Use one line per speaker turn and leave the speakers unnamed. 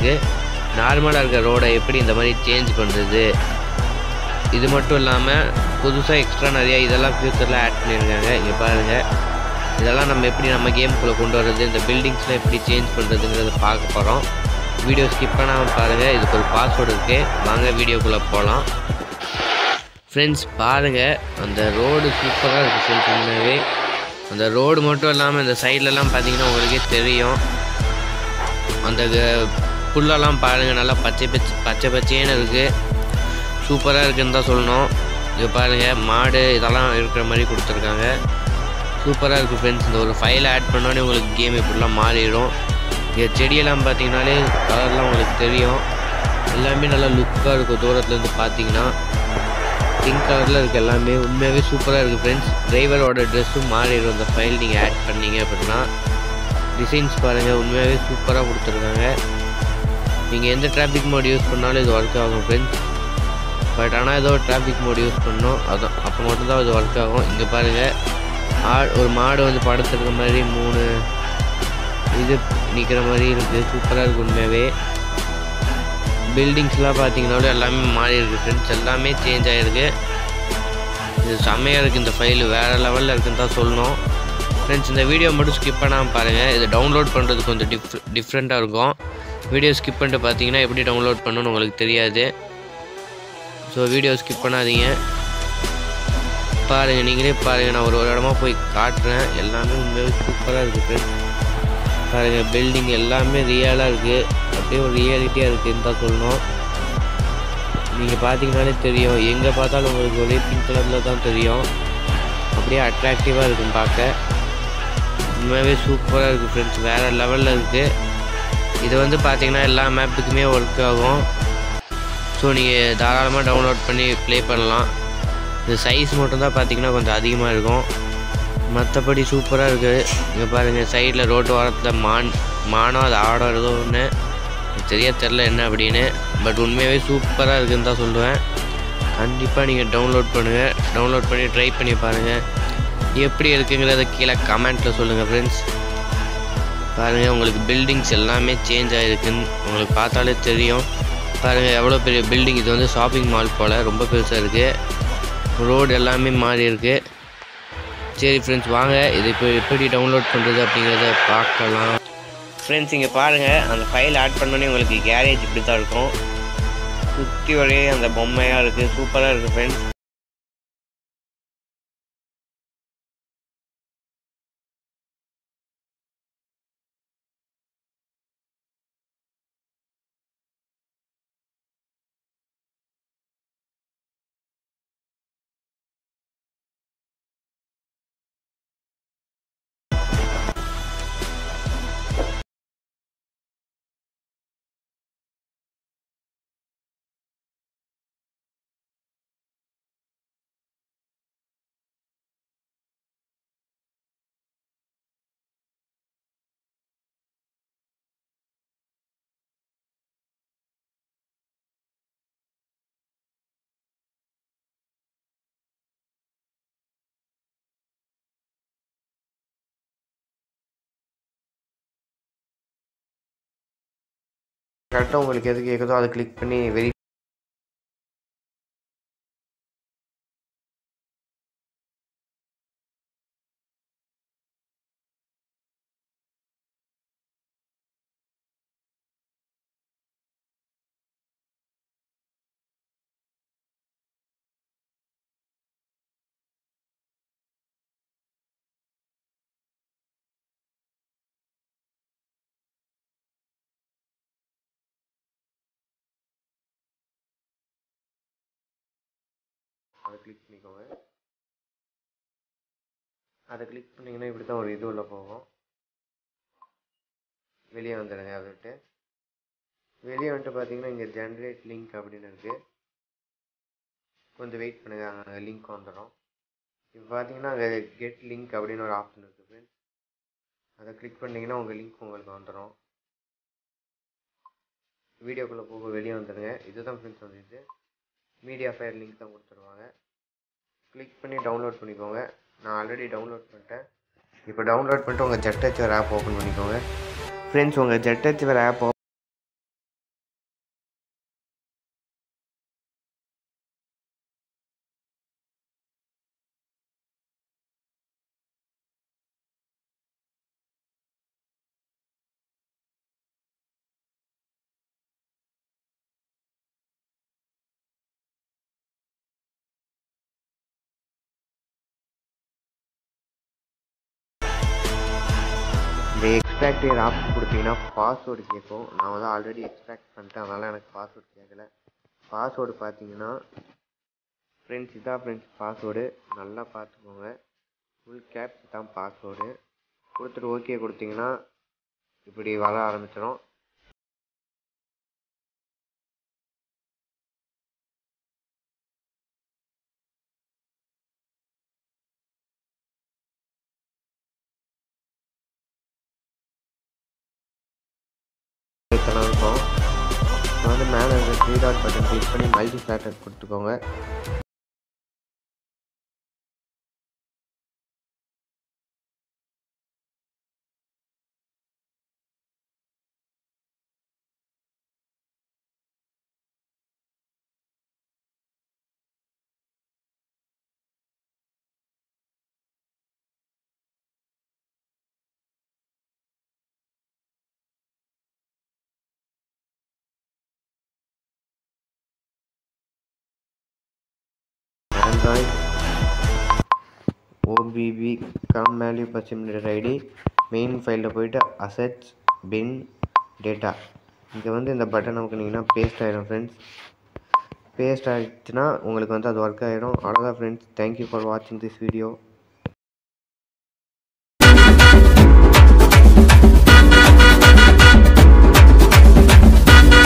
இருக்குது நார்மலாக இருக்க ரோடை எப்படி இந்த மாதிரி சேஞ்ச் பண்ணுறது இது மட்டும் இல்லாமல் புதுசாக எக்ஸ்ட்ரா நிறைய இதெல்லாம் ஃப்யூச்சரில் ஆட் பண்ணியிருக்காங்க இங்கே பாருங்கள் இதெல்லாம் நம்ம எப்படி நம்ம கேமுக்குள்ளே கொண்டு வர்றது இந்த பில்டிங்ஸ்லாம் எப்படி சேஞ்ச் பண்ணுறதுங்கிறத பார்க்க போகிறோம் வீடியோ ஸ்கிப் பண்ணாமல் பாருங்கள் இதுக்கு ஒரு பாஸ்வேர்டு இருக்குது வாங்க வீடியோக்குள்ளே போகலாம் ஃப்ரெண்ட்ஸ் பாருங்கள் அந்த ரோடு சூப்பராக இருக்குது ஃப்ரெண்ட்ஸ் உண்மையாகவே அந்த ரோடு மட்டும் இல்லாமல் இந்த சைட்லலாம் பார்த்தீங்கன்னா உங்களுக்கே தெரியும் அந்த க- புல்லெல்லாம் பாருங்கள் நல்லா பச்சை பச்சை பச்சை பச்சைன்னு இருக்குது சூப்பராக இருக்குன்னு தான் சொல்லணும் இது பாருங்கள் மாடு இதெல்லாம் இருக்கிற மாதிரி கொடுத்துருக்காங்க சூப்பராக இருக்குது ஃப்ரெண்ட்ஸ் இந்த ஒரு ஃபைல் ஆட் பண்ணோன்னே உங்களுக்கு கேம் இப்படிலாம் மாறிடும் இங்கே செடியெல்லாம் பார்த்தீங்கனாலே கலர்லாம் உங்களுக்கு தெரியும் எல்லாமே நல்லா லுக்காக இருக்கும் தூரத்துலேருந்து பார்த்தீங்கன்னா பிங்க் கலரில் இருக்குது எல்லாமே உண்மையாகவே சூப்பராக இருக்குது ஃப்ரெண்ட்ஸ் டிரைவரோட ட்ரெஸ்ஸும் மாறிடும் இந்த ஃபைல் நீங்கள் ஆட் பண்ணீங்க அப்படின்னா டிசைன்ஸ் பாருங்கள் உண்மையாகவே சூப்பராக கொடுத்துருக்காங்க நீங்கள் எந்த டிராஃபிக் மோட் யூஸ் பண்ணாலும் இது ஒர்க் ஆகும் ஃப்ரெண்ட்ஸ் பட் ஆனால் ஏதோ டிராஃபிக் மோட் யூஸ் பண்ணணும் அதான் அப்போ மட்டும்தான் இது ஒர்க் ஆகும் இங்கே பாருங்கள் ஆ ஒரு மாடு வந்து படுத்துருக்க மாதிரி மூணு இது நிற்கிற மாதிரி இருக்குது சூப்பராக இருக்குது உண்மையாகவே பில்டிங்ஸ்லாம் பார்த்தீங்கன்னாலும் எல்லாமே மாறி இருக்குது ஃப்ரெண்ட்ஸ் எல்லாமே சேஞ்ச் ஆகிருக்கு இது செம்மையாக இருக்குது இந்த ஃபைல் வேறு லெவலில் இருக்குன்னு தான் சொல்லணும் ஃப்ரெண்ட்ஸ் இந்த வீடியோ மட்டும் ஸ்கிப் பண்ணாமல் பாருங்கள் இது டவுன்லோட் பண்ணுறது கொஞ்சம் டிஃப் டிஃப்ரெண்ட்டாக இருக்கும் வீடியோ ஸ்கிப் பண்ணிட்டு பார்த்தீங்கன்னா எப்படி டவுன்லோட் பண்ணணும்னு உங்களுக்கு தெரியாது ஸோ வீடியோ ஸ்கிப் பண்ணாதீங்க பாருங்கள் நீங்களே பாருங்கள் நான் ஒரு ஒரு இடமா போய் காட்டுறேன் எல்லாமே உண்மையாகவே சூப்பராக இருக்குது ஃப்ரெண்ட்ஸ் பாருங்கள் பில்டிங் எல்லாமே ரியலாக இருக்குது அப்படியே ஒரு ரியாலிட்டியாக இருக்குதுன்னு தான் சொல்லணும் நீங்கள் பார்த்தீங்கனாலே தெரியும் எங்கே பார்த்தாலும் உங்களுக்கு ஒரே பிங்க் கலரில் தான் தெரியும் அப்படியே அட்ராக்டிவாக இருக்கும் பார்க்க உண்மையாகவே சூப்பராக இருக்குது ஃப்ரெண்ட்ஸ் வேறு லெவலில் இருக்குது இது வந்து பார்த்தீங்கன்னா எல்லா மேப்புக்குமே ஒர்க் ஆகும் ஸோ நீங்கள் தாராளமாக டவுன்லோட் பண்ணி ப்ளே பண்ணலாம் இது சைஸ் மட்டும்தான் பார்த்தீங்கன்னா கொஞ்சம் அதிகமாக இருக்கும் மற்றபடி சூப்பராக இருக்குது இங்கே பாருங்கள் சைடில் ரோட்டு ஓரத்தில் மான் மானோ அது ஆடோ ஏதோ ஒன்று சரியாக தெரில என்ன அப்படின்னு பட் உண்மையாகவே சூப்பராக இருக்குன்னு தான் சொல்லுவேன் கண்டிப்பாக நீங்கள் டவுன்லோட் பண்ணுங்கள் டவுன்லோட் பண்ணி ட்ரை பண்ணி பாருங்கள் எப்படி இருக்குங்கிறத கீழே கமெண்ட்டில் சொல்லுங்கள் ஃப்ரெண்ட்ஸ் பாருங்கள் உங்களுக்கு பில்டிங்ஸ் எல்லாமே சேஞ்ச் ஆகிருக்குன்னு உங்களுக்கு பார்த்தாலே தெரியும் பாருங்கள் எவ்வளோ பெரிய பில்டிங் இது வந்து ஷாப்பிங் மால் போல் ரொம்ப பெருசாக இருக்குது ரோடு எல்லாமே மாறி இருக்கு சரி ஃப்ரெண்ட்ஸ் வாங்க இது இப்போ எப்படி டவுன்லோட் பண்ணுறது அப்படிங்கிறத பார்க்கலாம் ஃப்ரெண்ட்ஸ் இங்கே பாருங்கள் அந்த ஃபைல் ஆட் பண்ணோன்னே உங்களுக்கு கேரேஜ் இப்படி தான் இருக்கும் சுற்றி ஒரே அந்த பொம்மையாக இருக்குது சூப்பராக இருக்குது ஃப்ரெண்ட்ஸ் கரெக்டாக உங்களுக்கு எது கேட்குதோ அதை கிளிக் பண்ணி வெரி அதை கிளிக் பண்ணிக்கோங்க அதை கிளிக் பண்ணிங்கன்னா இப்படி தான் ஒரு இது உள்ள போகும் வெளியே வந்துடுங்க அதை விட்டு வெளியே வந்துட்டு பார்த்தீங்கன்னா இங்கே ஜென்ரேட் லிங்க் அப்படின்னு இருக்குது கொஞ்சம் வெயிட் பண்ணுங்கள் அங்கே லிங்க் வந்துடும் இப்போ பார்த்தீங்கன்னா அங்கே கெட் லிங்க் அப்படின்னு ஒரு ஆப்ஷன் இருக்குது ஃப்ரெண்ட்ஸ் அதை கிளிக் பண்ணிங்கன்னா உங்கள் லிங்க் உங்களுக்கு வந்துடும் வீடியோக்குள்ளே போக வெளியே வந்துடுங்க இதுதான் ஃப்ரெண்ட்ஸ் வந்து இது மீடியா ஃபயர் லிங்க் தான் கொடுத்துருவாங்க கிளிக் பண்ணி டவுன்லோட் பண்ணிக்கோங்க நான் ஆல்ரெடி டவுன்லோட் பண்ணிட்டேன் இப்போ டவுன்லோட் பண்ணிட்டு உங்கள் ஜெட் ஹெச்வர் ஆப் ஓப்பன் பண்ணிக்கோங்க ஃப்ரெண்ட்ஸ் உங்கள் Z archiver app extract here option கொடுத்தீங்கன்னா பாஸ்வேர்டு கேட்கும் நான் வந்து ஆல்ரெடி எக்ஸ்ட்ராக்ட் பண்ணிட்டேன் அதனால் எனக்கு பாஸ்வேர்டு கேட்கல பாஸ்வேர்டு பார்த்தீங்கன்னா ஃப்ரெண்ட்ஸ் இதான் ஃப்ரெண்ட்ஸ் பாஸ்வேர்டு நல்லா பார்த்துக்கோங்க ஃபுல் கேப் தான் பாஸ்வேர்டு கொடுத்துட்டு ஓகே கொடுத்தீங்கன்னா இப்படி வர ஆரம்பிச்சிடும் இதெல்லாம் இருக்கும் இப்போ வந்து மேலே இருக்க த்ரீ டாட் பட்டன் கிளிக் பண்ணி மல்டி ஸ்டாட்டஸ் கொடுத்துக்கோங்க ஆண்ட்ராய்ட் ஓபிபி கம் வேல்யூ பர்சிமிலேட்டர் ஐடி மெயின் ஃபைலில் போயிட்டு அசெட்ஸ் பின் டேட்டா இங்கே வந்து இந்த பட்டன் அமுக்குனீங்கன்னா பேஸ்ட் ஆகிடும் ஃப்ரெண்ட்ஸ் பேஸ்ட் ஆகிடுச்சுன்னா உங்களுக்கு வந்து அது ஒர்க் ஆகிடும் அவ்வளோதான் ஃப்ரெண்ட்ஸ் தேங்க்யூ ஃபார் வாட்சிங் திஸ் வீடியோ